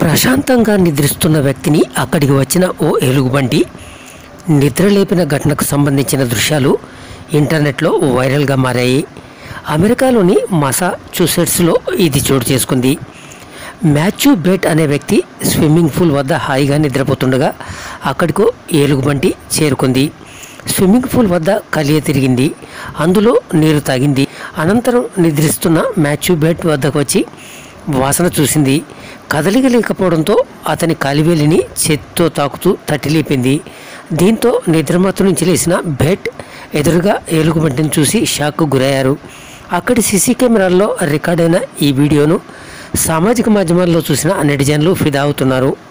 ప్రశాంతంగా నిద్రిస్తున్న వ్యక్తిని అక్కడికి వచ్చిన ఓ ఎలుగుబంటి నిద్రలేపిన ఘటనకు సంబంధించిన దృశ్యాలు ఇంటర్నెట్లో వైరల్గా మారాయి అమెరికాలోని మసాచ్యూసెట్స్లో ఇది చోటు చేసుకుంది మాథ్యూ బేట్ అనే వ్యక్తి స్విమ్మింగ్ పూల్ వద్ద హాయిగా నిద్రపోతుండగా అక్కడికో ఏలుగుబంటి చేరుకుంది స్విమ్మింగ్ పూల్ వద్ద కలియ తిరిగింది అందులో నీరు తాగింది అనంతరం నిద్రిస్తున్న మాథ్యూ బేట్ వద్దకు వచ్చి వాసన చూసింది కదలికలేకపోవడంతో అతని కాలివేలిని చేత్తో తాకుతూ తట్టి లేపింది దీంతో నిద్రమత్తు నుంచి లేచిన భేట్ ఎదురుగా ఏలుగుబంటిని చూసి షాక్కు గురయ్యారు అక్కడి సీసీ కెమెరాల్లో రికార్డైన ఈ వీడియోను సామాజిక మాధ్యమాల్లో చూసిన నెటిజన్లు ఫిదా అవుతున్నారు